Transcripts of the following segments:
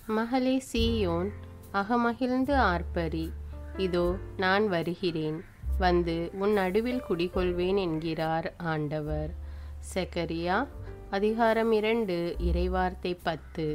மகளே சீயோன் அகமகிழ்ந்து ஆர்ப்பரி இதோ நான் வருகிறேன் வந்து உன் நடுவில் குடிகொள்வேன் என்கிறார் ஆண்டவர் செக்கரியா அதிகாரம் இரண்டு இறைவார்த்தை பத்து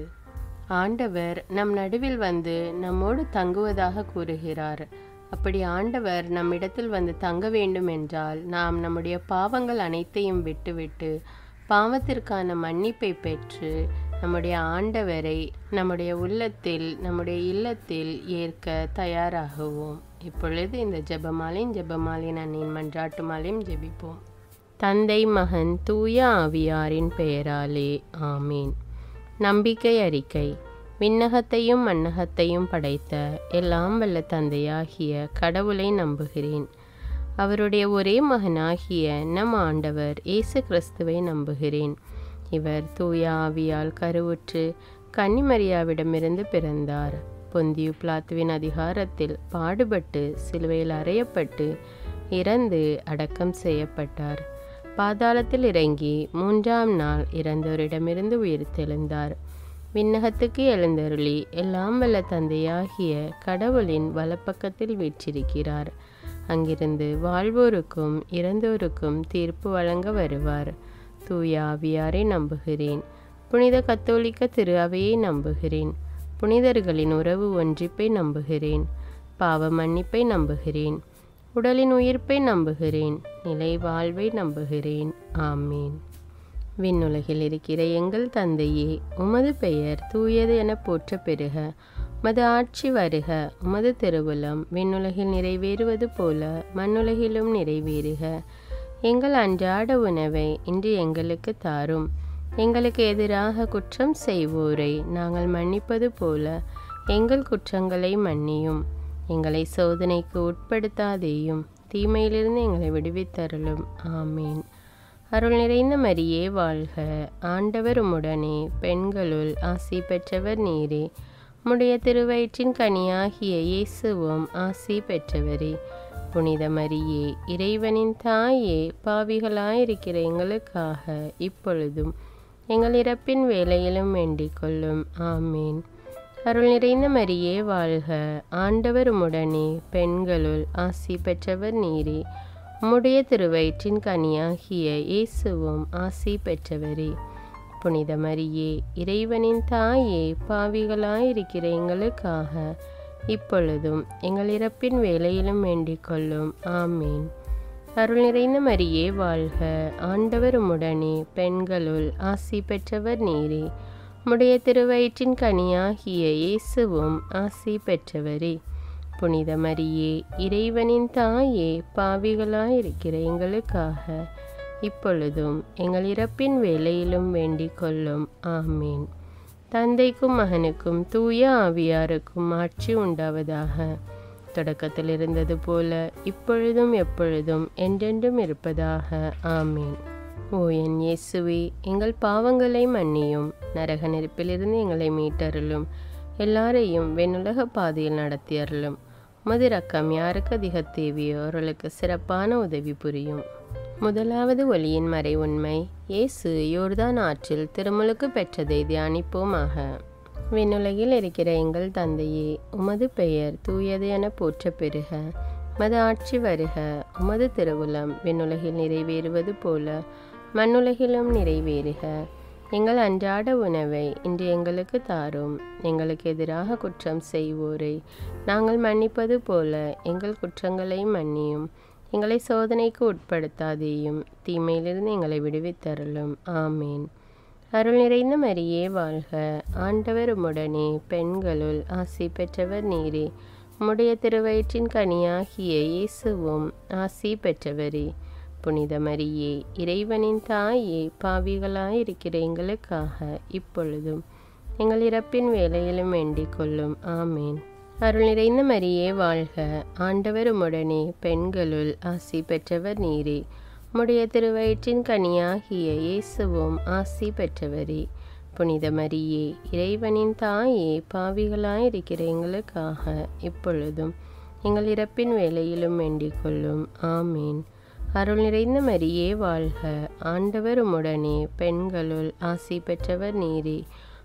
ஆண்டவர் நம் நடுவில் வந்து நம்மோடு தங்குவதாக கூறுகிறார் அப்படி ஆண்டவர் நம்மிடத்தில் வந்து தங்க வேண்டும் என்றால் நாம் நம்முடைய பாவங்கள் அனைத்தையும் விட்டுவிட்டு பாவத்திற்கான மன்னிப்பை பெற்று நம்முடைய ஆண்டவரை நம்முடைய உள்ளத்தில் நம்முடைய இல்லத்தில் ஏற்க தயாராகுவோம் இப்பொழுது இந்த ஜெபமாலையும் ஜெபமாலையின் அன்னின் மன்றாட்டு மாலையும் ஜெபிப்போம் தந்தை மகன் தூய ஆவியாரின் பெயராலே ஆமீன் நம்பிக்கை அறிக்கை விண்ணகத்தையும் மண்ணகத்தையும் படைத்த எல்லாம் வல்ல தந்தையாகிய கடவுளை நம்புகிறேன் அவருடைய ஒரே மகனாகிய நம் ஆண்டவர் இயேசு கிறிஸ்துவை நம்புகிறேன் இவர் தூய ஆவியால் கருவுற்று கன்னிமரியாவிடமிருந்து பிறந்தார் பொந்தியு பிளாத்துவின் அதிகாரத்தில் பாடுபட்டு சிலுவையில் அறையப்பட்டு இறந்து அடக்கம் செய்யப்பட்டார் பாதாளத்தில் இறங்கி மூன்றாம் நாள் இறந்தோரிடமிருந்து உயிர்த்தெழுந்தார் விண்ணகத்துக்கு எழுந்தருளி எல்லாம் வல்ல தந்தையாகிய கடவுளின் வலப்பக்கத்தில் வீற்றிருக்கிறார் அங்கிருந்து வாழ்வோருக்கும் இறந்தோருக்கும் தீர்ப்பு வழங்க வருவார் தூய ஆவியாரை நம்புகிறேன் புனித கத்தோலிக்க திரு அவையை நம்புகிறேன் புனிதர்களின் உறவு ஒன்றிப்பை நம்புகிறேன் பாவ மன்னிப்பை நம்புகிறேன் உடலின் உயிர்ப்பை நம்புகிறேன் நிலை வாழ்வை நம்புகிறேன் ஆமீன் விண்ணுலகில் இருக்கிற எங்கள் தந்தையே உமது பெயர் தூயது என போற்ற பெறுக உமது ஆட்சி வருக உமது திருவுளம் விண்ணுலகில் நிறைவேறுவது போல மண்ணுலகிலும் நிறைவேறுக எங்கள் அன்றாட உணவை இன்று எங்களுக்கு தாரும் எங்களுக்கு எதிராக குற்றம் செய்வோரை நாங்கள் மன்னிப்பது போல எங்கள் குற்றங்களை மன்னியும் எங்களை சோதனைக்கு உட்படுத்தாதேயும் தீமையிலிருந்து எங்களை விடுவித்தருளும் ஆமீன் அருள் நிறைந்த மரியே வாழ்க ஆண்டவர் உம்முடனே பெண்களுள் ஆசி பெற்றவர் நீரே உம்முடைய திருவயிற்றின் கனியாகிய இயேசுவும் ஆசி பெற்றவரே புனித மரியே இறைவனின் தாயே பாவிகளாயிருக்கிற எங்களுக்காக இப்பொழுதும் எங்கள் இறப்பின் வேலையிலும் வேண்டிக் கொள்ளும் ஆமீன் அருள் நிறைந்த மரியே வாழ்க ஆண்டவர் உம்முடனே பெண்களுள் ஆசி பெற்றவர் நீரே உம்முடைய திருவயிற்றின் கனியாகிய இயேசுவும் ஆசி பெற்றவரே புனித மரியே இறைவனின் தாயே பாவிகளாயிருக்கிற எங்களுக்காக இப்பொழுதும் எங்கள் இறப்பின் வேலையிலும் வேண்டிக் கொள்ளும் ஆமீன் அருள் நிறைந்த மரியே வாழ்க ஆண்டவர் உம்முடனே பெண்களுள் ஆசி பெற்றவர் நீரே உம்முடைய திருவயிற்றின் கனியாகிய இயேசுவும் ஆசி பெற்றவரே புனித மரியே இறைவனின் தாயே பாவிகளாயிருக்கிற எங்களுக்காக இப்பொழுதும் எங்கள் இறப்பின் வேலையிலும் வேண்டிக் கொள்ளும் ஆமீன் தந்தைக்கும் மகனுக்கும் தூய ஆவியாருக்கும் ஆட்சி உண்டாவதாக தொடக்கத்தில் இருந்தது போல இப்பொழுதும் எப்பொழுதும் என்றென்றும் இருப்பதாக ஆமீன் ஓ என் இயேசுவே எங்கள் பாவங்களை மன்னியும் நரக நெருப்பிலிருந்து எங்களை மீட்டருளும் எல்லாரையும் வெண்ணுலக பாதையில் நடத்தியருளும் உமது ரக்கம் யாருக்கு அதிக தேவையோ அவர்களுக்கு சிறப்பான உதவி புரியும் முதலாவது ஒளியின் மறை உண்மை இயேசு யோர்தான் ஆற்றில் திருமுழுக்கு பெற்றதை தியானிப்போமாக விண்ணுலகில் இருக்கிற எங்கள் தந்தையே உமது பெயர் தூயது என போற்ற பெறுக உமது ஆட்சி வருக உமது திருவுளம் விண்ணுலகில் நிறைவேறுவது போல மண்ணுலகிலும் நிறைவேறுக எங்கள் அன்றாட உணவை இன்று எங்களுக்கு தாரும் எங்களுக்கு எதிராக குற்றம் செய்வோரை நாங்கள் மன்னிப்பது போல எங்கள் குற்றங்களை மன்னியும் எங்களை சோதனைக்கு உட்படுத்தாதேயும் தீமையிலிருந்து எங்களை விடுவித்தருளும் ஆமீன் அருள் நிறைந்த மரியே வாழ்க ஆண்டவர் உம்முடனே பெண்களுள் ஆசி பெற்றவர் நீரே உம்முடைய திருவயிற்றின் கனியாகிய இயேசுவும் ஆசி பெற்றவரே புனித மரியே இறைவனின் தாயே பாவிகளாயிருக்கிற எங்களுக்காக இப்பொழுதும் எங்கள் இறப்பின் வேலையிலும் வேண்டிக் கொள்ளும் ஆமீன் அருள் நிறைந்த மரியே வாழ்க ஆண்டவர் உம்முடனே பெண்களுள் ஆசி பெற்றவர் நீரே உம்முடைய திருவயிற்றின் கனியாகிய இயேசுவும் ஆசி பெற்றவரே புனித மரியே இறைவனின் தாயே பாவிகளாயிருக்கிற எங்களுக்காக இப்பொழுதும் எங்கள் இறப்பின் வேலையிலும் வேண்டிக் கொள்ளும் ஆமீன் அருள் நிறைந்த மரியே வாழ்க ஆண்டவர் உம்முடனே பெண்களுள் ஆசி பெற்றவர் நீரே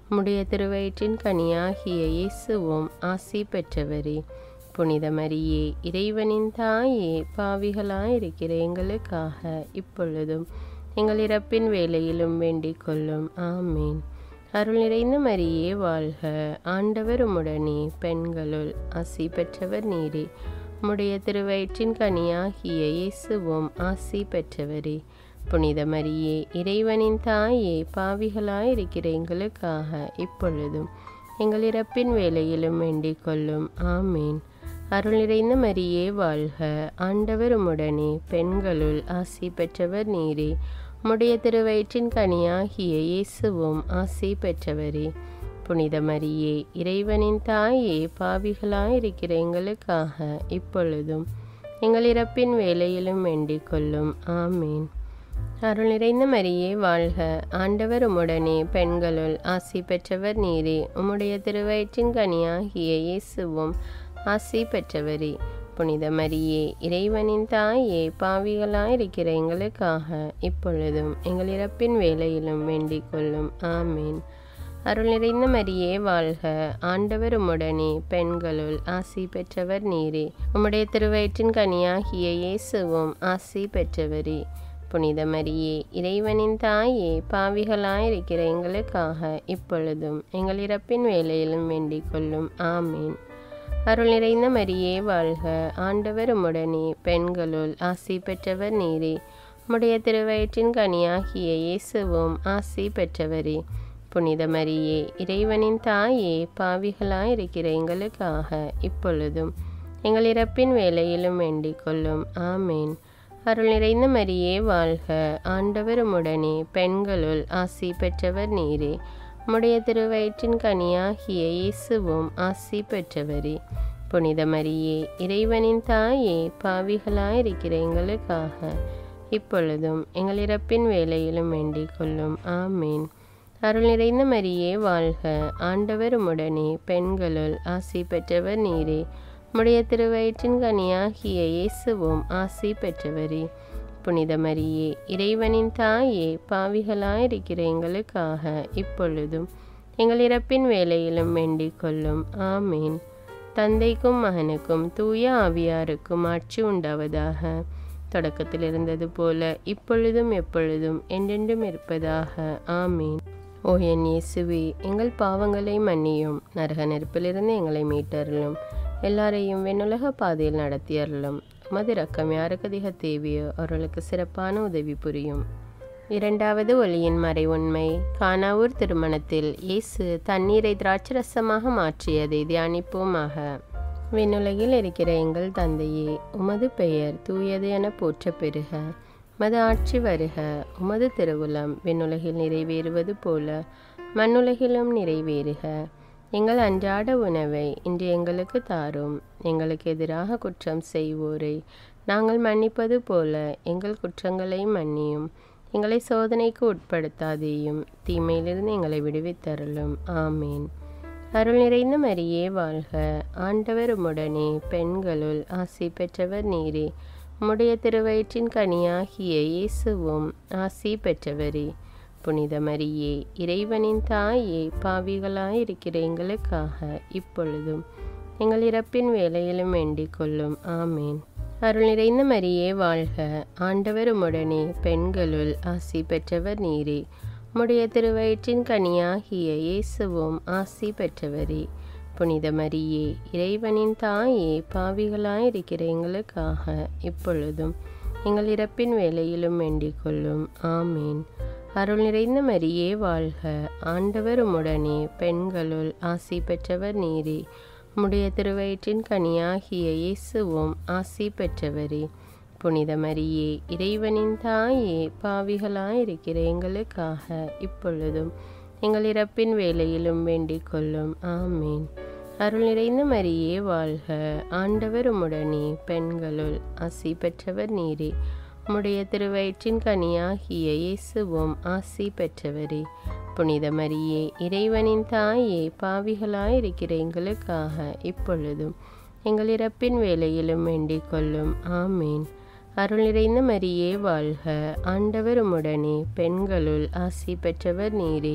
உம்முடைய திருவயிற்றின் கனியாகிய இயேசுவும் ஆசி பெற்றவரே புனித மரியே இறைவனின் தாயே பாவிகளாயிருக்கிற எங்களுக்காக இப்பொழுதும் எங்கள் இறப்பின் வேலையிலும் வேண்டிக் கொள்ளும் ஆமீன் அருள் நிறைந்த மரியே வாழ்க ஆண்டவர் உம்முடனே பெண்களுள் ஆசி பெற்றவர் நீரே உம்முடைய திருவயிற்றின் கனியாகிய இயேசுவும் ஆசி பெற்றவரே புனித மரியே இறைவனின் தாயே பாவிகளாயிருக்கிற எங்களுக்காக இப்பொழுதும் எங்கள் இறப்பின் வேலையிலும் வேண்டிக் கொள்ளும் ஆமீன் அருள் நிறைந்த மரியே வாழ்க ஆண்டவர் உம்முடனே பெண்களுள் ஆசி பெற்றவர் நீரே உம்முடைய திருவயிற்றின் கனியாகிய இயேசுவும் ஆசி பெற்றவரே புனித மரியே இறைவனின் தாயே பாவிகளாயிருக்கிற எங்களுக்காக இப்பொழுதும் எங்கள் இறப்பின் வேலையிலும் வேண்டிக் கொள்ளும் ஆமீன் அருள் நிறைந்த மரியே வாழ்க ஆண்டவர் உம்முடனே பெண்களுள் ஆசி பெற்றவர் நீரே உம்முடைய திருவயிற்றின் கனியாகிய இயேசுவும் ஆசி பெற்றவரே புனித மரியே இறைவனின் தாயே பாவிகளாயிருக்கிற எங்களுக்காக இப்பொழுதும் எங்கள் இறப்பின் வேலையிலும் வேண்டிக் கொள்ளும் ஆமீன் அருள் நிறைந்த மரியே வாழ்க ஆண்டவர் உம்முடனே பெண்களுள் ஆசி பெற்றவர் நீரே உம்முடைய திருவயிற்றின் கனியாகிய இயேசுவும் ஆசி பெற்றவரே புனித மரியே இறைவனின் தாயே பாவிகளாயிருக்கிற எங்களுக்காக இப்பொழுதும் எங்கள் இறப்பின் வேலையிலும் வேண்டிக் கொள்ளும் ஆமீன் அருள் நிறைந்த மரியே வாழ்க ஆண்டவர் உம்முடனே பெண்களுள் ஆசி பெற்றவர் நீரே உம்முடைய திருவயிற்றின் கனியாகிய இயேசுவும் ஆசி பெற்றவரே புனித மரியே இறைவனின் தாயே பாவிகளாயிருக்கிற எங்களுக்காக இப்பொழுதும் எங்கள் இறப்பின் வேலையிலும் வேண்டிக் கொள்ளும் ஆமீன் அருள் நிறைந்த மரியே வாழ்க ஆண்டவர் உம்முடனே பெண்களுள் ஆசி பெற்றவர் நீரே உம்முடைய திருவயிற்றின் கனியாகிய இயேசுவும் ஆசி பெற்றவரே புனித மரியே இறைவனின் தாயே பாவிகளாயிருக்கிற எங்களுக்காக இப்பொழுதும் எங்கள் இறப்பின் வேலையிலும் வேண்டிக் கொள்ளும் ஆமீன் அருள் நிறைந்த மரியே வாழ்க ஆண்டவர் உம்முடனே பெண்களுள் ஆசி பெற்றவர் நீரே உம்முடைய திருவயிற்றின் கனியாகிய இயேசுவும் ஆசி பெற்றவரே புனித மரியே இறைவனின் தாயே பாவிகளாயிருக்கிற எங்களுக்காக இப்பொழுதும் எங்கள் இறப்பின் வேலையிலும் வேண்டிக் கொள்ளும் ஆமீன் தந்தைக்கும் மகனுக்கும் தூய ஆவியாருக்கும் ஆட்சி உண்டாவதாக தொடக்கத்தில் இருந்தது போல இப்பொழுதும் எப்பொழுதும் என்றென்றும் இருப்பதாக ஆமீன் ஓ என் இயேசுவே எங்கள் பாவங்களை மன்னியும் நரக நெருப்பிலிருந்து எங்களை மீட்டருளும் எல்லாரையும் வெண்ணுலக பாதையில் நடத்தியருளும் மது ரக்கம் யாருக்கு அதிக தேவையோ அவர்களுக்கு சிறப்பான உதவி புரியும் இரண்டாவது ஒளியின் மறை உண்மை கானாவூர் திருமணத்தில் இயேசு தண்ணீரை திராட்சரசமாக மாற்றியதை தியானிப்போமாக விண்ணுலகில் இருக்கிற எங்கள் தந்தையே உமது பெயர் தூயது என போற்ற பெறுக மது ஆட்சி வருக உமது திருவுளம் விண்ணுலகில் நிறைவேறுவது போல மண்ணுலகிலும் நிறைவேறுக எங்கள் அன்றாட உணவை இன்று எங்களுக்கு தாரும் எங்களுக்கு எதிராக குற்றம் செய்வோரை நாங்கள் மன்னிப்பது போல எங்கள் குற்றங்களை மன்னியும் எங்களை சோதனைக்கு உட்படுத்தாதேயும் தீமையிலிருந்து எங்களை விடுவித்தருளும் ஆமீன் அருள் நிறைந்த மரியே வாழ்க ஆண்டவர் உம்முடனே பெண்களுள் ஆசி பெற்றவர் நீரே உம்முடைய திருவயிற்றின் கனியாகிய இயேசுவும் ஆசி பெற்றவரே புனித மரியே இறைவனின் தாயே பாவிகளாயிருக்கிற எங்களுக்காக இப்பொழுதும் எங்கள் இறப்பின் வேலையிலும் வேண்டிக் கொள்ளும் ஆமீன் அருள் நிறைந்த மரியே வாழ்க ஆண்டவர் உம்முடனே பெண்களுள் ஆசி பெற்றவர் நீரே உம்முடைய திருவயிற்றின் கனியாகிய இயேசுவும் ஆசி பெற்றவரே புனித மரியே இறைவனின் தாயே பாவிகளாயிருக்கிற எங்களுக்காக இப்பொழுதும் எங்கள் இறப்பின் வேலையிலும் வேண்டிக் கொள்ளும் ஆமீன் அருள் நிறைந்த மரியே வாழ்க ஆண்டவர் உம்முடனே பெண்களுள் ஆசி பெற்றவர் நீரே உம்முடைய திருவயிற்றின் கனியாகிய இயேசுவும் ஆசி பெற்றவரே புனித மரியே இறைவனின் தாயே பாவிகளாயிருக்கிற எங்களுக்காக இப்பொழுதும் எங்கள் இறப்பின் வேலையிலும் வேண்டிக் கொள்ளும் ஆமீன் அருள் நிறைந்த மரியே வாழ்க ஆண்டவர் உம்முடனே பெண்களுள் ஆசி பெற்றவர் நீரே உம்முடைய திருவயிற்றின் கனியாகிய இயேசுவும் ஆசி பெற்றவரே புனித மரியே இறைவனின் தாயே பாவிகளாயிருக்கிற எங்களுக்காக இப்பொழுதும் எங்கள் இறப்பின் வேலையிலும் வேண்டிக் கொள்ளும் ஆமீன் அருள் நிறைந்த மரியே வாழ்க ஆண்டவர் உம்முடனே பெண்களுள் ஆசி பெற்றவர் நீரே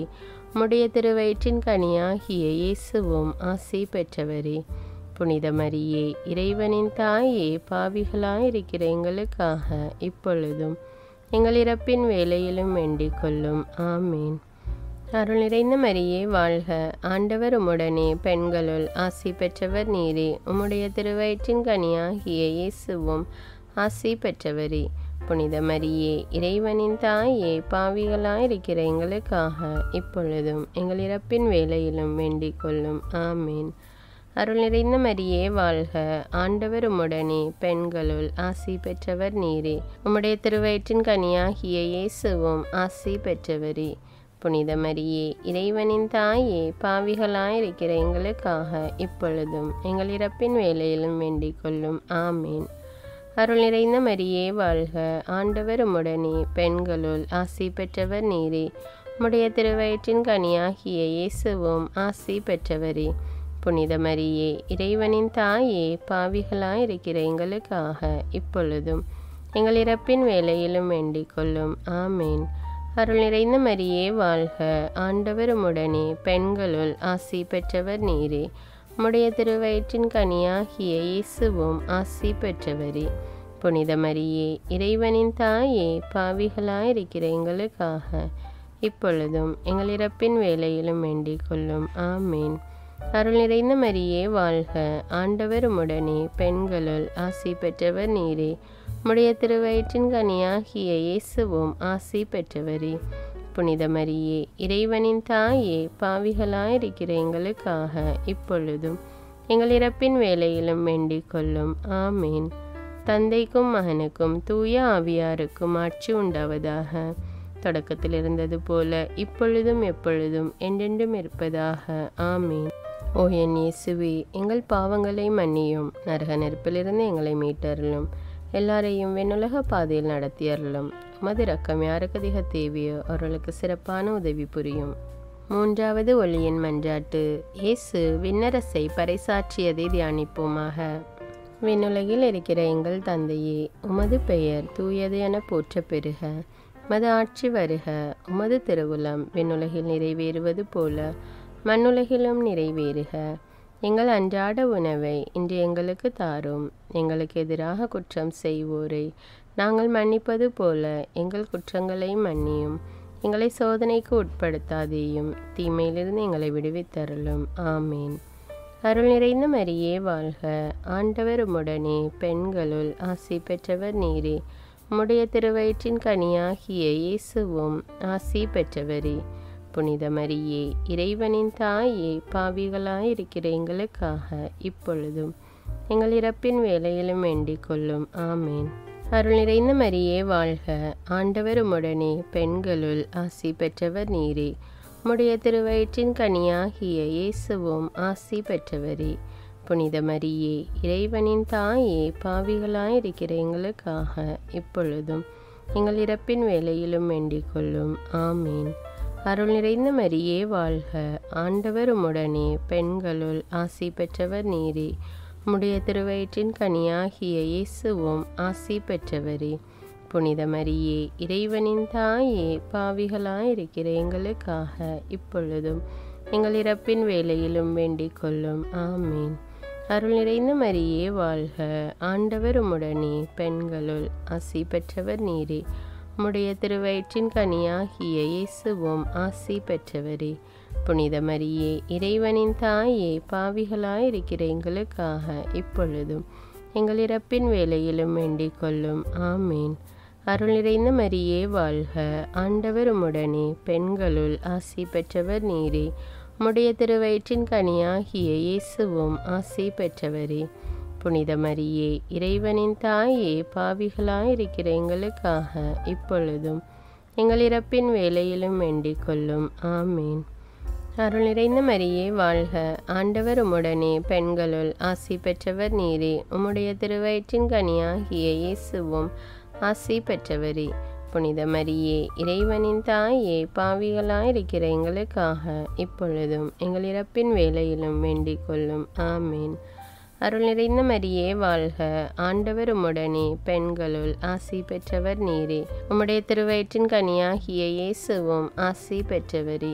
உம்முடைய திருவயிற்றின் கனியாகிய இயேசுவும் ஆசி பெற்றவரே புனித மரியே இறைவனின் தாயே பாவிகளாயிருக்கிற எங்களுக்காக இப்பொழுதும் எங்கள் இறப்பின் வேலையிலும் வேண்டிக் கொள்ளும் ஆமீன் அருள் நிறைந்த மரியே வாழ்க ஆண்டவர் உம்முடனே பெண்களுள் ஆசி பெற்றவர் நீரே உம்முடைய திருவயிற்றின் கனியாகிய இயேசுவும் ஆசி பெற்றவரே புனித மரியே இறைவனின் தாயே பாவிகளாயிருக்கிற எங்களுக்காக இப்பொழுதும் எங்கள் இறப்பின் வேலையிலும் வேண்டிக் கொள்ளும் ஆமீன் அருள் நிறைந்த மரியே வாழ்க ஆண்டவர் உம்முடனே பெண்களுள் ஆசி பெற்றவர் நீரே உம்முடைய திருவயிற்றின் கனியாகிய இயேசுவும் ஆசி பெற்றவரே புனித மரியே இறைவனின் தாயே பாவிகளாயிருக்கிற எங்களுக்காக இப்பொழுதும் எங்கள் இறப்பின் வேலையிலும் வேண்டிக் கொள்ளும் ஆமீன் அருள் நிறைந்த மரியே வாழ்க ஆண்டவர் உம்முடனே பெண்களுள் ஆசி பெற்றவர் நீரே உம்முடைய திருவயிற்றின் கனியாகிய இயேசுவும் ஆசி பெற்றவரே புனித மரியே இறைவனின் தாயே பாவிகளாயிருக்கிற எங்களுக்காக இப்பொழுதும் எங்கள் இறப்பின் வேலையிலும் வேண்டிக் கொள்ளும் ஆமேன் அருள் நிறைந்த மரியே வாழ்க ஆண்டவர் உம்முடனே பெண்களுள் ஆசி பெற்றவர் நீரே உம்முடைய திருவயிற்றின் கனியாகிய இயேசுவும் ஆசி பெற்றவரே புனித மரியே இறைவனின் தாயே பாவிகளாயிருக்கிற எங்களுக்காக இப்பொழுதும் எங்கள் இறப்பின் வேலையிலும் வேண்டிக் கொள்ளும் ஆமேன் அருள் நிறைந்த மரியே வாழ்க ஆண்டவர் உம்முடனே பெண்களுள் ஆசி பெற்றவர் நீரே உம்முடைய திருவயிற்றின் கனியாகிய இயேசுவும் ஆசி பெற்றவரே புனித மரியே இறைவனின் தாயே பாவிகளாயிருக்கிற எங்களுக்காக இப்பொழுதும் எங்கள் இறப்பின் வேலையிலும் வேண்டிக் கொள்ளும் ஆமேன் தந்தைக்கும் மகனுக்கும் தூய ஆவியாருக்கும் ஆட்சி உண்டாவதாக தொடக்கத்தில் இருந்தது போல இப்பொழுதும் எப்பொழுதும் என்றென்றும் இருப்பதாக ஆமீன் ஓ என் இயேசுவே எங்கள் பாவங்களை மன்னியும் நரக நெருப்பிலிருந்து எங்களை மீட்டருளும் எல்லாரையும் வெண்ணுலக பாதையில் நடத்தியருளும் மது ரக்கம் யாருக்கு அதிக தேவையோ அவர்களுக்கு சிறப்பான உதவி புரியும் மூன்றாவது ஒளியின் மன்றாட்டு இயேசு விண்ணரசை பறைசாற்றியதை தியானிப்போமாக விண்ணுலகில் இருக்கிற எங்கள் தந்தையே உமது பெயர் தூயது என போற்ற பெறுக மது ஆட்சி வருக உமது திருவுளம் விண்ணுலகில் நிறைவேறுவது போல மண்ணுலகிலும் நிறைவேறுக எங்கள் அன்றாட உணவை இன்று எங்களுக்கு தாரும் எங்களுக்கு எதிராக குற்றம் செய்வோரை நாங்கள் மன்னிப்பது போல எங்கள் குற்றங்களை மன்னியும் எங்களை சோதனைக்கு உட்படுத்தாதேயும் தீமையிலிருந்து எங்களை விடுவித்தருளும் ஆமேன் அருள் நிறைந்த மரியே வாழ்க ஆண்டவர் உம்முடனே பெண்களுள் ஆசி பெற்றவர் நீரே உம்முடைய திருவயிற்றின் கனியாகிய இயேசுவும் ஆசி பெற்றவரே புனித மரியே இறைவனின் தாயே பாவிகளாயிருக்கிற எங்களுக்காக இப்பொழுதும் எங்கள் இறப்பின் வேலையிலும் வேண்டிக் கொள்ளும் ஆமேன் அருள் நிறைந்த மரியே வாழ்க ஆண்டவர் உம்முடனே பெண்களுள் ஆசி பெற்றவர் நீரே உம்முடைய திருவயிற்றின் கனியாகிய இயேசுவும் ஆசி பெற்றவரே புனித மரியே இறைவனின் தாயே பாவிகளாயிருக்கிற எங்களுக்காக இப்பொழுதும் எங்கள் இறப்பின் வேலையிலும் வேண்டிக் கொள்ளும் ஆமீன் அருள் நிறைந்த மரியே வாழ்க ஆண்டவர் உம்முடனே பெண்களுள் ஆசி பெற்றவர் நீரே உம்முடைய திருவயிற்றின் கனியாகிய இயேசுவும் ஆசி பெற்றவரே புனித மரியே இறைவனின் தாயே பாவிகளாயிருக்கிற எங்களுக்காக இப்பொழுதும் எங்கள் இறப்பின் வேலையிலும் வேண்டிக் கொள்ளும் ஆமீன் அருள் நிறைந்த மரியே வாழ்க ஆண்டவர் உம்முடனே பெண்களுள் ஆசி பெற்றவர் நீரே உம்முடைய திருவயிற்றின் கனியாகிய இயேசுவும் ஆசி பெற்றவரே புனித மரியே இறைவனின் தாயே பாவிகளாயிருக்கிற எங்களுக்காக இப்பொழுதும் எங்கள் இறப்பின் வேலையிலும் வேண்டிக் கொள்ளும் ஆமீன் அருள் நிறைந்த மரியே வாழ்க ஆண்டவர் உம்முடனே பெண்களுள் ஆசி பெற்றவர் நீரே உம்முடைய திருவயிற்றின் கனியாகிய இயேசுவும் ஆசி பெற்றவரே புனித மரியே இறைவனின் தாயே பாவிகளாயிருக்கிற எங்களுக்காக இப்பொழுதும் எங்கள் இறப்பின் வேலையிலும் வேண்டிக் கொள்ளும் ஆமீன் அருள் நிறைந்த மரியே வாழ்க ஆண்டவர் உம்முடனே பெண்களுள் ஆசி பெற்றவர் நீரே உம்முடைய திருவயிற்றின் கனியாகிய இயேசுவும் ஆசி பெற்றவரே புனித மரியே இறைவனின் தாயே பாவிகளாயிருக்கிற எங்களுக்காக இப்பொழுதும் எங்கள் இறப்பின் வேலையிலும் வேண்டிக் கொள்ளும் ஆமீன் அருள் நிறைந்த மரியே வாழ்க ஆண்டவர் உம்முடனே பெண்களுள் ஆசி பெற்றவர் நீரே உம்முடைய திருவயிற்றின் கனியாகிய இயேசுவும் ஆசி பெற்றவரே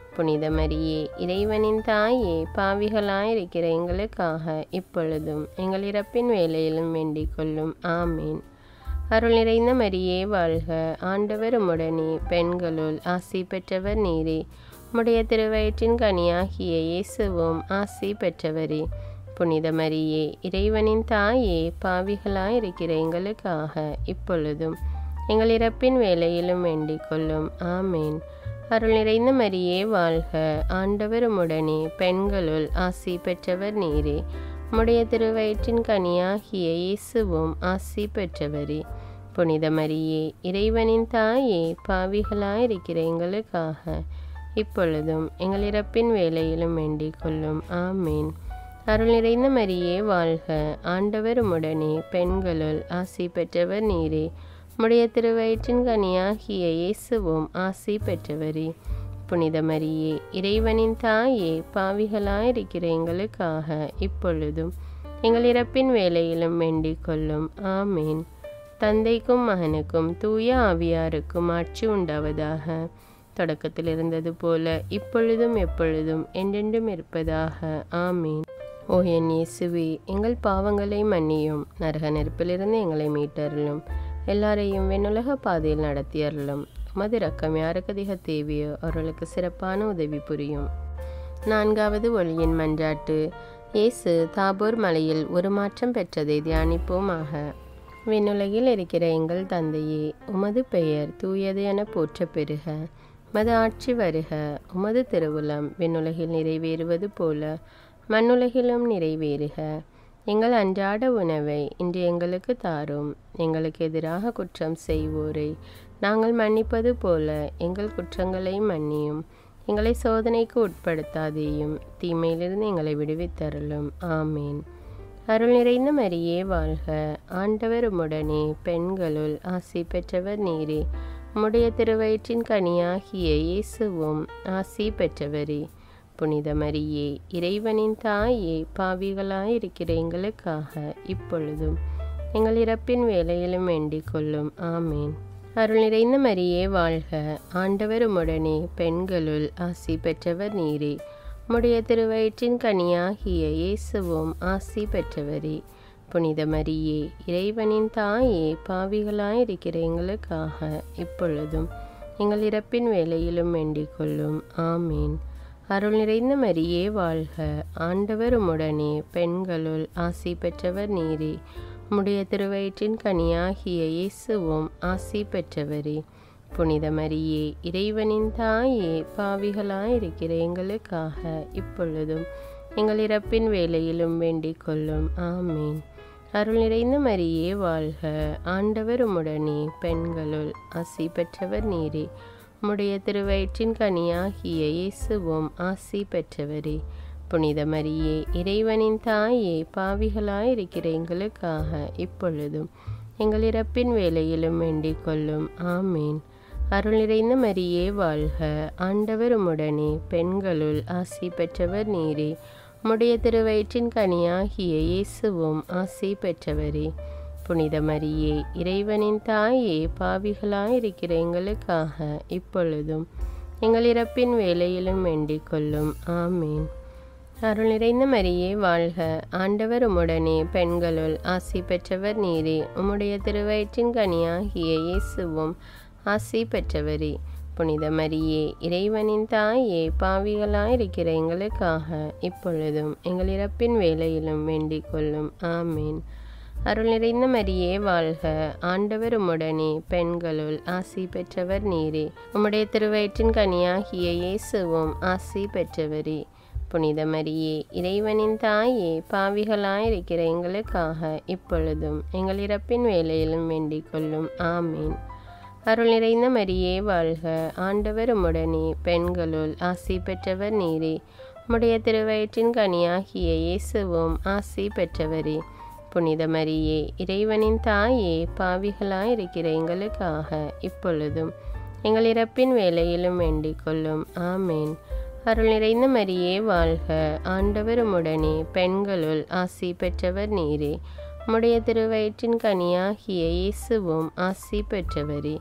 புனித மரியே இறைவனின் தாயே பாவிகளாயிருக்கிற எங்களுக்காக இப்பொழுதும் எங்கள் இறப்பின் வேலையிலும் வேண்டிக் கொள்ளும் ஆமீன் அருள் நிறைந்த மரியே வாழ்க ஆண்டவர் உம்முடனே பெண்களுள் ஆசி பெற்றவர் நீரே உம்முடைய திருவயிற்றின் கனியாகிய இயேசுவும் ஆசி பெற்றவரே புனித மரியே இறைவனின் தாயே பாவிகளாயிருக்கிற எங்களுக்காக இப்பொழுதும் எங்கள் இறப்பின் வேலையிலும் வேண்டிக் கொள்ளும் ஆமேன் அருள் நிறைந்த மரியே வாழ்க ஆண்டவர் உம்முடனே பெண்களுள் ஆசி பெற்றவர் நீரே உம்முடைய திருவயிற்றின் கனியாகிய இயேசுவும் ஆசி பெற்றவரே புனித மரியே இறைவனின் தாயே பாவிகளாயிருக்கிற எங்களுக்காக இப்பொழுதும் எங்கள் இறப்பின் வேலையிலும் வேண்டிக் கொள்ளும் ஆமேன் அருள் நிறைந்த மரியே வாழ்க ஆண்டவர் உம்முடனே பெண்களுள் ஆசி பெற்றவர் நீரே உம்முடைய திருவயிற்றின் கனியாகிய இயேசுவும் ஆசி பெற்றவரே புனித மரியே இறைவனின் தாயே பாவிகளாயிருக்கிற எங்களுக்காக இப்பொழுதும் எங்கள் இறப்பின் வேலையிலும் வேண்டிக் கொள்ளும் ஆமேன் தந்தைக்கும் மகனுக்கும் தூய ஆவியாருக்கும் ஆட்சி உண்டாவதாக தொடக்கத்தில் இருந்தது போல இப்பொழுதும் எப்பொழுதும் என்றென்றும் இருப்பதாக ஆமீன் ஓ என் இயேசுவே எங்கள் பாவங்களை மன்னியும் நரக நெருப்பிலிருந்து எங்களை மீட்டருளும் எல்லாரையும் வெண்ணுலக பாதையில் நடத்தியருளும் மது ரக்கம் யாருக்கு அதிக தேவையோ அவர்களுக்கு சிறப்பான உதவி புரியும் நான்காவது ஒளியின் மன்றாட்டு இயேசு தாபோர் மலையில் ஒரு மாற்றம் பெற்றதை தியானிப்போமாக விண்ணுலகில் இருக்கிற எங்கள் தந்தையே உமது பெயர் தூயது என போற்ற பெறுக மது ஆட்சி வருக உமது திருவுளம் விண்ணுலகில் நிறைவேறுவது போல மண்ணுலகிலும் நிறைவேறுக எங்கள் அன்றாட உணவை இன்று எங்களுக்கு தாரும் எங்களுக்கு எதிராக குற்றம் செய்வோரை நாங்கள் மன்னிப்பது போல எங்கள் குற்றங்களை மன்னியும் எங்களை சோதனைக்கு உட்படுத்தாதேயும் தீமையிலிருந்து எங்களை விடுவித்தருளும் ஆமீன் அருள் நிறைந்த மரியே வாழ்க ஆண்டவர் உம்முடனே பெண்களுள் ஆசி பெற்றவர் நீரே உம்முடைய திருவயிற்றின் கனியாகிய இயேசுவும் ஆசி பெற்றவரே புனித மரியே இறைவனின் தாயே பாவிகளாயிருக்கிற எங்களுக்காக இப்பொழுதும் எங்கள் இறப்பின் வேலையிலும் வேண்டிக் கொள்ளும் ஆமீன் அருள் நிறைந்த மரியே வாழ்க ஆண்டவர் உம்முடனே பெண்களுள் ஆசி பெற்றவர் நீரே உம்முடைய திருவயிற்றின் கனியாகிய இயேசுவும் ஆசி பெற்றவரே புனித மரியே இறைவனின் தாயே பாவிகளாயிருக்கிற எங்களுக்காக இப்பொழுதும் எங்கள் இறப்பின் வேலையிலும் வேண்டிக் கொள்ளும் ஆமீன் அருள் நிறைந்த மரியே வாழ்க ஆண்டவர் உம்முடனே பெண்களுள் ஆசி பெற்றவர் நீரே உம்முடைய திருவயிற்றின் கனியாகிய இயேசுவும் ஆசி பெற்றவரே புனித மரியே இறைவனின் தாயே பாவிகளாயிருக்கிற எங்களுக்காக இப்பொழுதும் எங்கள் இறப்பின் வேலையிலும் வேண்டிக் கொள்ளும் ஆமீன் அருள் நிறைந்த மரியே வாழ்க ஆண்டவர் உம்முடனே பெண்களுள் ஆசி பெற்றவர் நீரே உம்முடைய திருவயிற்றின் கனியாகிய இயேசுவும் ஆசி பெற்றவரே புனித மரியே இறைவனின் தாயே பாவிகளாயிருக்கிற எங்களுக்காக இப்பொழுதும் எங்கள் இறப்பின் வேலையிலும் வேண்டிக் கொள்ளும் ஆமீன் அருள் நிறைந்த மரியே வாழ்க ஆண்டவர் உம்முடனே பெண்களுள் ஆசி பெற்றவர் நீரே உம்முடைய திருவயிற்றின் கனியாகிய இயேசுவும் ஆசி பெற்றவரே புனித மரியே இறைவனின் தாயே பாவிகளாயிருக்கிற எங்களுக்காக இப்பொழுதும் எங்கள் இறப்பின் வேலையிலும் வேண்டிக் கொள்ளும் ஆமீன் அருள் நிறைந்த மரியே வாழ்க ஆண்டவர் உம்முடனே பெண்களுள் ஆசி பெற்றவர் நீரே உம்முடைய திருவயிற்றின் கனியாகிய இயேசுவும் ஆசி பெற்றவரே புனித மரியே இறைவனின் தாயே பாவிகளாயிருக்கிற எங்களுக்காக இப்பொழுதும் எங்கள் இறப்பின் வேலையிலும் வேண்டிக் கொள்ளும் ஆமீன் அருள் நிறைந்த மரியே வாழ்க ஆண்டவர் உம்முடனே பெண்களுள் ஆசி பெற்றவர் நீரே உம்முடைய திருவயிற்றின் கனியாகிய இயேசுவும் ஆசி பெற்றவரே புனித மரியே இறைவனின் தாயே பாவிகளாயிருக்கிற எங்களுக்காக இப்பொழுதும் எங்கள் இறப்பின் வேலையிலும் வேண்டிக் கொள்ளும் ஆமீன் அருள் நிறைந்த மரியே வாழ்க ஆண்டவர் உம்முடனே பெண்களுள் ஆசி பெற்றவர் நீரே உம்முடைய திருவயிற்றின் கனியாகிய இயேசுவும் ஆசி பெற்றவரே புனித மரியே இறைவனின் தாயே பாவிகளாயிருக்கிற எங்களுக்காக இப்பொழுதும் எங்கள் இறப்பின் வேலையிலும் வேண்டிக் கொள்ளும் ஆமேன் அருள் நிறைந்த மரியே வாழ்க ஆண்டவர் உம்முடனே பெண்களுள் ஆசி பெற்றவர் நீரே உம்முடைய திருவயிற்றின் கனியாகிய இயேசுவும் ஆசி பெற்றவரே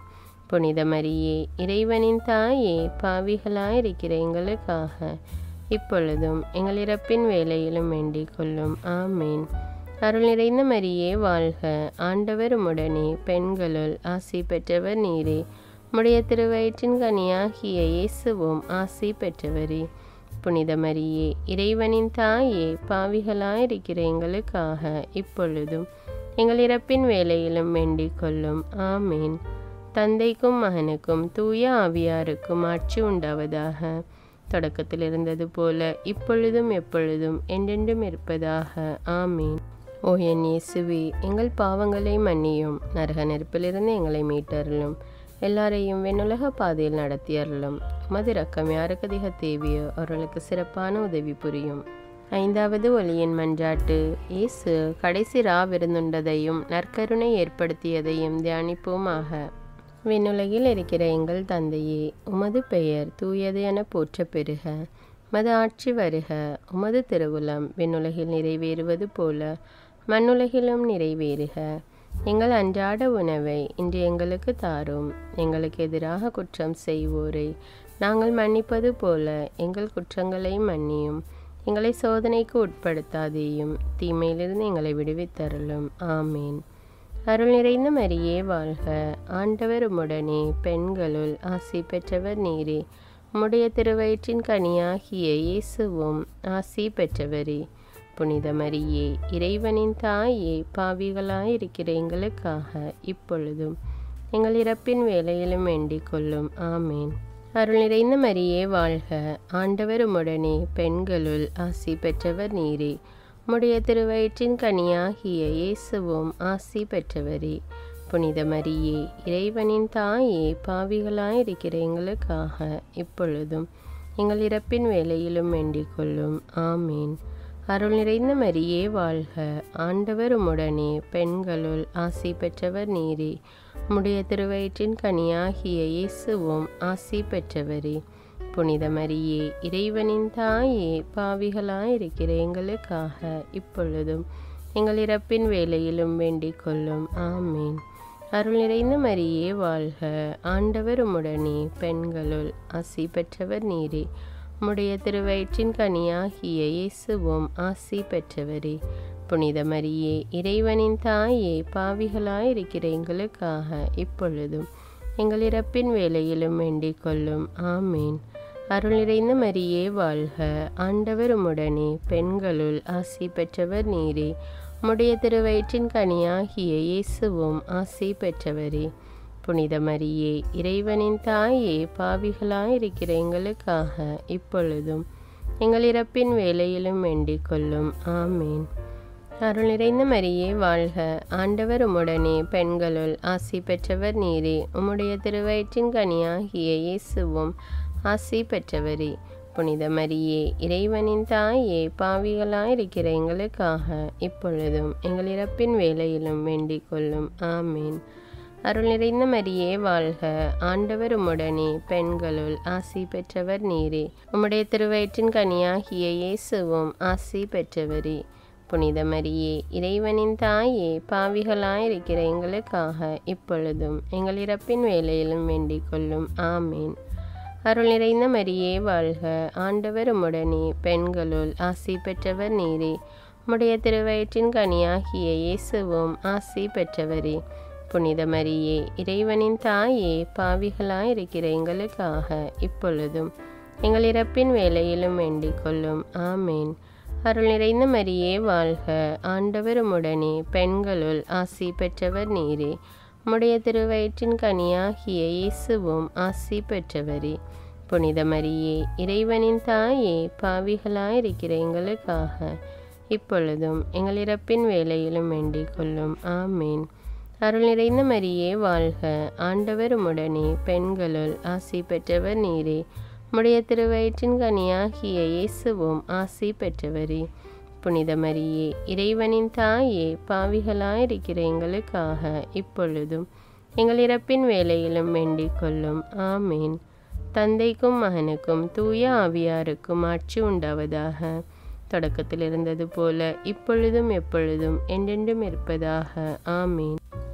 புனித மரியே இறைவனின் தாயே பாவிகளாயிருக்கிற எங்களுக்காக இப்பொழுதும் எங்கள் இறப்பின் வேலையிலும் வேண்டிக் கொள்ளும் ஆமீன் அருள் நிறைந்த மரியே வாழ்க ஆண்டவர் உடனே பெண்களுள் ஆசி பெற்றவர் நீரே முடைய திருவயிற்றின் கனியாகிய இயேசுவும் ஆசி பெற்றவரே புனித மரியே இறைவனின் தாயே பாவிகளாயிருக்கிற எங்களுக்காக இப்பொழுதும் எங்கள் இறப்பின் வேலையிலும் வேண்டிக் கொள்ளும் ஆமீன் தந்தைக்கும் மகனுக்கும் தூய ஆவியாருக்கும் ஆட்சி உண்டாவதாக தொடக்கத்தில் இருந்தது போல இப்பொழுதும் எப்பொழுதும் என்றென்றும் இருப்பதாக ஆமீன் ஓ என் இயேசுவே எங்கள் பாவங்களை மன்னியும் நரக நெருப்பிலிருந்து எங்களை மீட்டருளும் எல்லாரையும் வெண்ணுலக பாதையில் நடத்தியருளும் மது ரக்கம் யாருக்கு அதிக தேவையோ அவர்களுக்கு சிறப்பான உதவி புரியும் ஐந்தாவது ஒளியின் மன்றாட்டு இயேசு கடைசி ரா விருந்துண்டதையும் நற்கருணை ஏற்படுத்தியதையும் தியானிப்போமாக விண்ணுலகில் இருக்கிற எங்கள் தந்தையே உமது பெயர் தூயது என போற்ற பெறுக மது ஆட்சி வருக உமது திருவுளம் விண்ணுலகில் நிறைவேறுவது போல மண்ணுலகிலும் நிறைவேறுக எங்கள் அன்றாட உணவை இன்று எங்களுக்கு தாரும் எங்களுக்கு எதிராக குற்றம் செய்வோரை நாங்கள் மன்னிப்பது போல எங்கள் குற்றங்களை மன்னியும் எங்களை சோதனைக்கு உட்படுத்தாதேயும் தீமையிலிருந்து எங்களை விடுவித்தருளும் ஆமீன் அருள் நிறைந்த மரியே வாழ்க ஆண்டவர் உம்முடனே பெண்களுள் ஆசி பெற்றவர் நீரே உம்முடைய திருவயிற்றின் கனியாகிய இயேசுவும் ஆசி பெற்றவரே புனித மரியே இறைவனின் தாயே பாவிகளாயிருக்கிற எங்களுக்காக இப்பொழுதும் எங்கள் இறப்பின் வேலையிலும் வேண்டிக் கொள்ளும் ஆமேன் அருள் நிறைந்த மரியே வாழ்க ஆண்டவர் உம்முடனே பெண்களுள் ஆசி பெற்றவர் நீரே உம்முடைய திருவயிற்றின் கனியாகிய இயேசுவும் ஆசி பெற்றவரே புனித மரியே இறைவனின் தாயே பாவிகளாயிருக்கிற எங்களுக்காக இப்பொழுதும் எங்கள் இறப்பின் வேலையிலும் வேண்டிக் கொள்ளும் ஆமீன் அருள் நிறைந்த மரியே வாழ்க ஆண்டவர் உம்முடனே பெண்களுள் ஆசி பெற்றவர் நீரே உம்முடைய திருவயிற்றின் கனியாகிய இயேசுவும் ஆசி பெற்றவரே புனித மரியே இறைவனின் தாயே பாவிகளாயிருக்கிற எங்களுக்காக இப்பொழுதும் எங்கள் இறப்பின் வேலையிலும் வேண்டிக் கொள்ளும் ஆமீன் அருள் நிறைந்த மரியே வாழ்க ஆண்டவர் உம்முடனே பெண்களுள் ஆசி பெற்றவர் நீரே உம்முடைய திருவயிற்றின் கனியாகிய இயேசுவும் ஆசி பெற்றவரே புனித மரியே இறைவனின் தாயே பாவிகளாயிருக்கிற எங்களுக்காக இப்பொழுதும் எங்கள் இறப்பின் வேலையிலும் வேண்டிக் கொள்ளும் ஆமீன் அருள் நிறைந்த மரியே வாழ்க ஆண்டவர் உம்முடனே பெண்களுள் ஆசி பெற்றவர் நீரே உம்முடைய திருவயிற்றின் கனியாகிய இயேசுவும் ஆசி பெற்றவரே புனித மரியே இறைவனின் தாயே பாவிகளாயிருக்கிற எங்களுக்காக இப்பொழுதும் எங்கள் இறப்பின் வேலையிலும் வேண்டிக் கொள்ளும் ஆமீன் அருள் நிறைந்த மரியே வாழ்க ஆண்டவர் உம்முடனே பெண்களுள் ஆசி பெற்றவர் நீரே உம்முடைய திருவயிற்றின் கனியாகிய இயேசுவும் ஆசி பெற்றவரே புனித மரியே இறைவனின் தாயே பாவிகளாயிருக்கிற எங்களுக்காக இப்பொழுதும் எங்கள் இறப்பின் வேலையிலும் வேண்டிக் கொள்ளும் ஆமீன் அருள் நிறைந்த மரியே வாழ்க ஆண்டவர் உம்முடனே பெண்களுள் ஆசி பெற்றவர் நீரே உம்முடைய திருவயிற்றின் கனியாகிய இயேசுவும் ஆசி பெற்றவரே புனித மரியே இறைவனின் தாயே பாவிகளாயிருக்கிற எங்களுக்காக இப்பொழுதும் எங்கள் இறப்பின் வேலையிலும் வேண்டிக் கொள்ளும் ஆமீன் அருள் நிறைந்த மரியே வாழ்க ஆண்டவர் உம்முடனே பெண்களுள் ஆசி பெற்றவர் நீரே உம்முடைய திருவயிற்றின் கனியாகிய இயேசுவும் ஆசி பெற்றவரே புனித மரியே இறைவனின் தாயே பாவிகளாயிருக்கிற எங்களுக்காக இப்பொழுதும் எங்கள் இறப்பின் வேலையிலும் வேண்டிக் கொள்ளும் ஆமேன் அருள் நிறைந்த மரியே வாழ்க ஆண்டவர் உம்முடனே பெண்களுள் ஆசி பெற்றவர் நீரே உம்முடைய திருவயிற்றின் கனியாகிய இயேசுவும் ஆசி பெற்றவரே புனித மரியே இறைவனின் தாயே பாவிகளாயிருக்கிற எங்களுக்காக இப்பொழுதும் எங்கள் இறப்பின் வேலையிலும் வேண்டிக் கொள்ளும் ஆமேன் அருள் நிறைந்த மரியே வாழ்க ஆண்டவர் உம்முடனே பெண்களுள் ஆசி பெற்றவர் நீரே உம்முடைய திருவயிற்றின் கனியாகிய இயேசுவும் ஆசி பெற்றவரே புனித மரியே இறைவனின் தாயே பாவிகளாயிருக்கிற எங்களுக்காக இப்பொழுதும் எங்கள் இறப்பின் வேலையிலும் வேண்டிக் கொள்ளும் ஆமேன் தந்தைக்கும் மகனுக்கும் தூய ஆவியாருக்கும் ஆட்சி உண்டாவதாக தொடக்கத்தில் இருந்தது போல இப்பொழுதும் எப்பொழுதும் என்றென்றும் இருப்பதாக ஆமேன்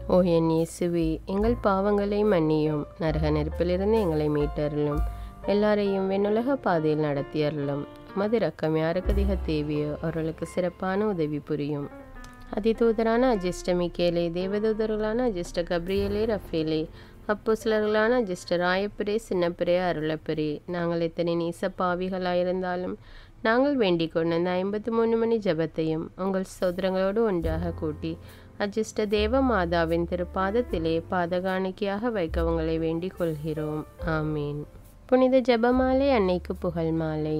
ஓ என் இயேசுவே எங்கள் பாவங்களை மன்னியும் நரக நெருப்பிலிருந்து எங்களை மீட்டருளும் எல்லாரையும் வெண்ணுலக பாதையில் நடத்தியருளும் மது ரக்கம் யாருக்கு அதிக தேவையோ அவர்களுக்கு சிறப்பான உதவி புரியும் அதிதூதரான அஜிஸ்ட மிக்கேலே தேவதூதர்களான அஜிஸ்ட கப்ரியலே ரஃபேலே அப்போ சிலர்களான அஜிஸ்ட ராயப்பிரே சின்னப்பிரே அருளப்பிரே நாங்கள் எத்தனை நீச பாவிகளாயிருந்தாலும் நாங்கள் வேண்டிக் கொண்ட அந்த ஐம்பத்தி மூணு மணி ஜபத்தையும் உங்கள் சோதரங்களோடு ஒன்றாக கூட்டி அஜிஷ்ட தேவ மாதாவின் திருப்பாதத்திலே பாதகாணிக்கையாக வைக்க உங்களை வேண்டிக் கொள்கிறோம் ஆமீன் புனித ஜபமாலை அன்னைக்கு புகழ் மாலை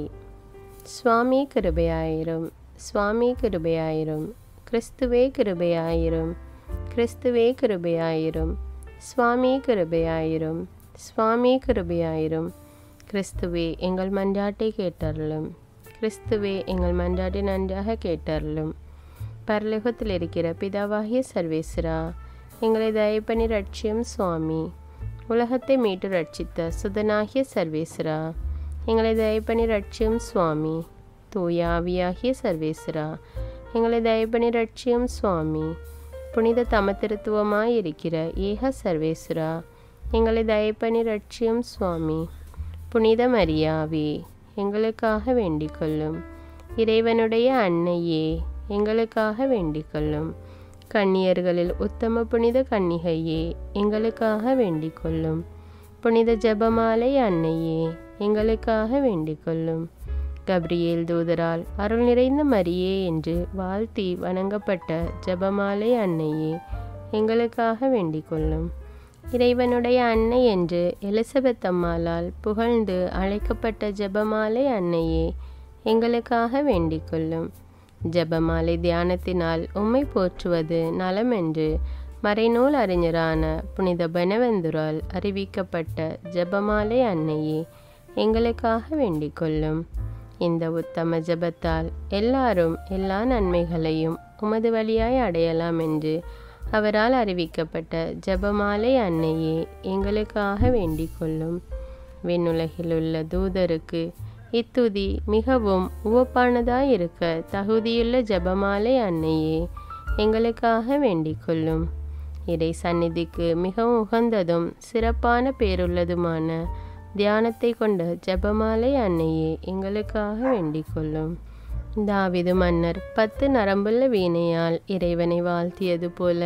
சுவாமி கிருபையாயிரும் சுவாமி கிருபையாயிரும் கிறிஸ்துவே கிருபையாயிரும் கிறிஸ்துவே கிருபையாயிரும் சுவாமி கிருபையாயிரும் சுவாமி கிருபையாயிரும் கிறிஸ்துவே எங்கள் மன்றாட்டை கேட்டருளும் கிறிஸ்துவே எங்கள் மன்றாட்டை நன்றாக கேட்டருளும் பரலோகத்தில் இருக்கிற பிதாவாகிய சர்வேஸ்வரா எங்களை தயப்பணி ரட்சியம் சுவாமி உலகத்தை மீட்டு ரட்சித்த சுதனாகிய சர்வேஸ்வரா எங்களை தயப்பணி ரட்சியம் சுவாமி தூயாவியாகிய சர்வேஸ்வரா எங்களை தயப்பணி ரட்சியம் சுவாமி புனித தமத்திருத்துவமாய் இருக்கிற ஏக சர்வேஸ்வரா எங்களை தயப்பணி ரட்சியம் சுவாமி புனித மரியாவே எங்களுக்காக வேண்டிக் கொள்ளும் இறைவனுடைய அன்னையே எங்களுக்காக வேண்டிக் கொள்ளும் கன்னியர்களில் உத்தம புனித கன்னிகையே எங்களுக்காக வேண்டிக் கொள்ளும் புனித ஜெபமாலை அன்னையே எங்களுக்காக வேண்டிக் கொள்ளும் கப்ரியேல் தூதரால் அருள் நிறைந்த மரியே என்று வாழ்த்தி வணங்கப்பட்ட ஜெபமாலை அன்னையே எங்களுக்காக வேண்டிக் கொள்ளும் இறைவனுடைய அன்னை என்று எலிசபெத் அம்மாளால் புகழ்ந்து அழைக்கப்பட்ட ஜெபமாலை அன்னையே எங்களுக்காக வேண்டிக் கொள்ளும் ஜெபமாலை தியானத்தினால் உம்மை போற்றுவது நலம் என்று மறைநூல் அறிஞரான புனித பெனவெந்துரால் அறிவிக்கப்பட்ட ஜெபமாலை அன்னையே எங்களுக்காக வேண்டிக் கொள்ளும் இந்த உத்தம ஜெபத்தால் எல்லாரும் எல்லா நன்மைகளையும் உமது வழியாய் அடையலாம் என்று அவரால் அறிவிக்கப்பட்ட ஜெபமாலை அன்னையே எங்களுக்காக வேண்டிக் கொள்ளும் விண்ணுலகிலுள்ள தூதருக்கு இத்துதி மிகவும் உவப்பானதாய் இருக்க தகுதியுள்ள ஜெபமாலை அன்னையே எங்களுக்காக வேண்டிக் கொள்ளும் இறை சந்நிதிக்கு மிகவும் உகந்ததும் சிறப்பான பேருள்ளதுமான தியானத்தை கொண்ட ஜெபமாலை அன்னையே எங்களுக்காக வேண்டிக் கொள்ளும் தாவிது மன்னர் பத்து நரம்புள்ள வீணையால் இறைவனை வாழ்த்தியது போல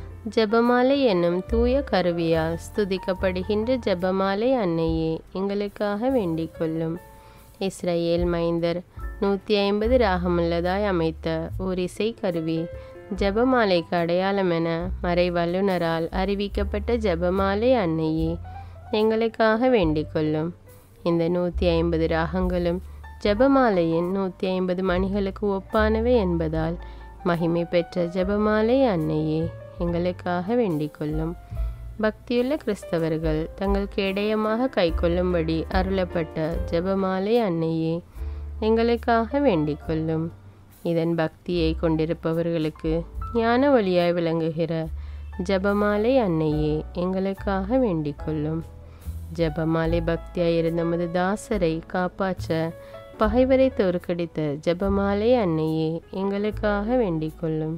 ஜெபமாலை என்னும் தூய கருவியால் ஸ்துதிக்கப்படுகின்ற ஜெபமாலை அன்னையே எங்களுக்காக வேண்டிக் கொள்ளும் இஸ்ரேல் மைந்தர் நூற்றி ஐம்பது ராகமுள்ளதாய் அமைத்த ஓர் இசை கருவி ஜெபமாலைக்கு அடையாளம் என மறை வல்லுனரால் அறிவிக்கப்பட்ட ஜெபமாலை அன்னையே எங்களுக்காக வேண்டிக் கொள்ளும் இந்த நூற்றி ஐம்பது ராகங்களும் ஜெபமாலையின் நூற்றி ஐம்பது மணிகளுக்கு ஒப்பானவை என்பதால் மகிமை பெற்ற ஜெபமாலை அன்னையே எங்களுக்காக வேண்டிக் கொள்ளும் பக்தியுள்ள கிறிஸ்தவர்கள் தங்களுக்கு இடையமாக கைக்கொள்ளும்படி அருளப்பட்ட ஜெபமாலை அன்னையே எங்களுக்காக வேண்டிக் கொள்ளும் இதன் பக்தியை கொண்டிருப்பவர்களுக்கு ஞான வழியாய் விளங்குகிற ஜெபமாலை அன்னையே எங்களுக்காக வேண்டிக் கொள்ளும் ஜெபமாலை பக்தியாய் இருந்த நமது தாசரை காப்பாற்ற பகைவரை தோற்கடித்த ஜெபமாலை அன்னையே எங்களுக்காக வேண்டிக் கொள்ளும்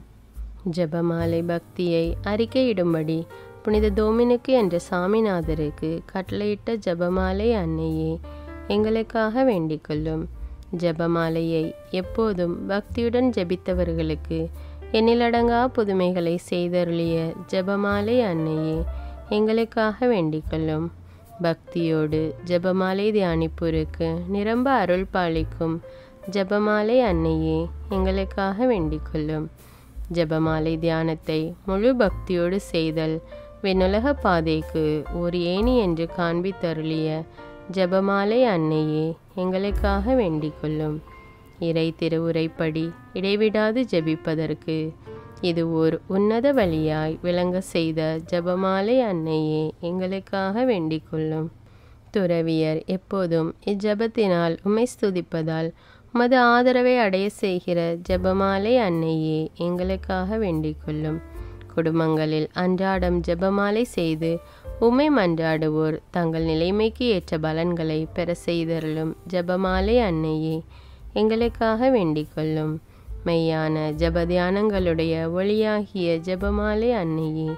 ஜெபமாலை பக்தியை அறிக்கையிடும்படி புனித தோமினுக்கு என்ற சாமிநாதருக்கு கட்டளையிட்ட ஜெபமாலை அன்னையே எங்களுக்காக வேண்டிக் கொள்ளும் ஜெபமாலையை எப்போதும் பக்தியுடன் ஜெபித்தவர்களுக்கு எண்ணிலடங்கா புதுமைகளை செய்தருளிய ஜெபமாலை அன்னையே எங்களுக்காக வேண்டிக் கொள்ளும் பக்தியோடு ஜெபமாலை தியானிப்போருக்கு நிரம்ப அருள் பாலிக்கும் ஜெபமாலை அன்னையே எங்களுக்காக வேண்டிக் கொள்ளும் ஜெபமாலை தியானத்தை முழு பக்தியோடு செய்தல் விண்ணுலக பாதைக்கு ஒரு ஏணி என்று காண்பித்தருளிய ஜெபமாலை அன்னையே எங்களுக்காக வேண்டிக் கொள்ளும் இறை திருவுரைப்படி இடைவிடாது ஜெபிப்பதற்கு இது ஓர் உன்னத வழியாய் விளங்க செய்த ஜெபமாலை அன்னையே எங்களுக்காக வேண்டிக் கொள்ளும் துறவியர் எப்போதும் இஜெபத்தினால் உமை ஸ்துதிப்பதால் உமது ஆதரவை அடைய செய்கிற ஜெபமாலை அன்னையே எங்களுக்காக வேண்டிக் கொள்ளும் குடும்பங்களில் அன்றாடம் ஜெபமாலை செய்து உமை மன்றாடுவோர் தங்கள் நிலைமைக்கு ஏற்ற பலன்களை பெற செய்தருளும் ஜெபமாலை அன்னையே எங்களுக்காக வேண்டிக் கொள்ளும் மெய்யான ஜபதியானங்களுடைய ஒளியாகிய ஜெபமாலை அன்னையே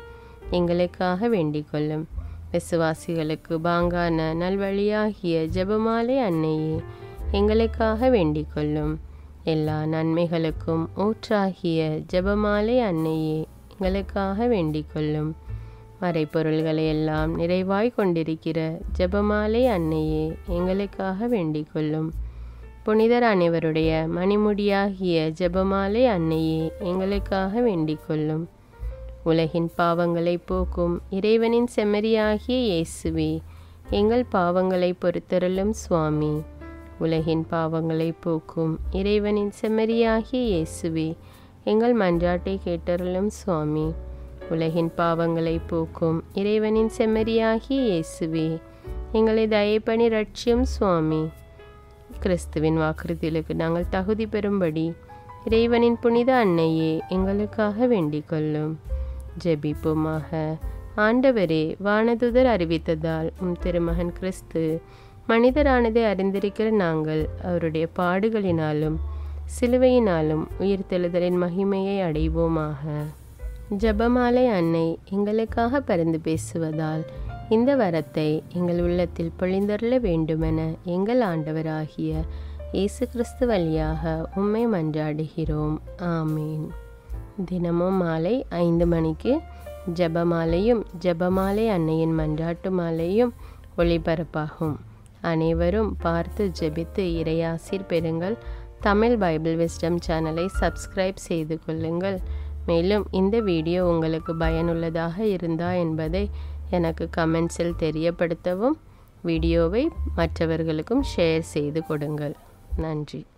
எங்களுக்காக வேண்டிக் கொள்ளும் விசுவாசிகளுக்கு பாங்கான நல்வழியாகிய ஜெபமாலை அன்னையே எங்களுக்காக வேண்டிக் கொள்ளும் எல்லா நன்மைகளுக்கும் ஊற்றாகிய ஜெபமாலை அன்னையே எங்களுக்காக வேண்டிக் கொள்ளும் மறைப்பொருள்களை எல்லாம் நிறைவாய் கொண்டிருக்கிற ஜெபமாலை அன்னையே எங்களுக்காக வேண்டிக் கொள்ளும் புனிதர் அனைவருடைய மணிமுடியாகிய ஜெபமாலை அன்னையே எங்களுக்காக வேண்டிக் கொள்ளும் உலகின் பாவங்களை போக்கும் இறைவனின் செம்மறியாகிய இயேசுவே எங்கள் பாவங்களை பொறுத்தருளும் சுவாமி உலகின் பாவங்களை போக்கும் இறைவனின் செம்மறியாகிய இயேசுவே எங்கள் மன்றாட்டை கேட்டருளும் சுவாமி உலகின் பாவங்களை போக்கும் இறைவனின் செம்மறியாகிய இயேசுவே எங்களை தயப்பணி ரட்சியும் சுவாமி கிறிஸ்துவின் வாக்குறுதிகளுக்கு நாங்கள் தகுதி பெறும்படி இறைவனின் புனித அன்னையே எங்களுக்காக வேண்டிக் கொள்ளும் ஜெபிப்போமாக ஆண்டவரே வானதுதர் அறிவித்ததால் உம் திருமகன் கிறிஸ்து மனிதரானதை அறிந்திருக்கிற நாங்கள் அவருடைய பாடுகளினாலும் சிலுவையினாலும் உயிர்த்தெழுதலின் மகிமையை அடைவோமாக ஜபமாலை அன்னை எங்களுக்காக பரிந்து பேசுவதால் இந்த வரத்தை எங்கள் உள்ளத்தில் பொழிந்தருள வேண்டுமென எங்கள் ஆண்டவராகிய இயேசு கிறிஸ்து வழியாக உம்மை மன்றாடுகிறோம் ஆமீன் தினமும் மாலை ஐந்து மணிக்கு ஜபமாலையும் ஜபமாலை அன்னையின் மன்றாட்டு மாலையும் ஒளிபரப்பாகும் அனைவரும் பார்த்து ஜெபித்து இறையாசிர் பெறுங்கள் தமிழ் பைபிள் விஸ்டம் சேனலை சப்ஸ்கிரைப் செய்து கொள்ளுங்கள் மேலும் இந்த வீடியோ உங்களுக்கு பயனுள்ளதாக இருந்தா என்பதை எனக்கு கமெண்ட்ஸில் தெரியப்படுத்தவும் வீடியோவை மற்றவர்களுக்கும் ஷேர் செய்து கொடுங்கள் நன்றி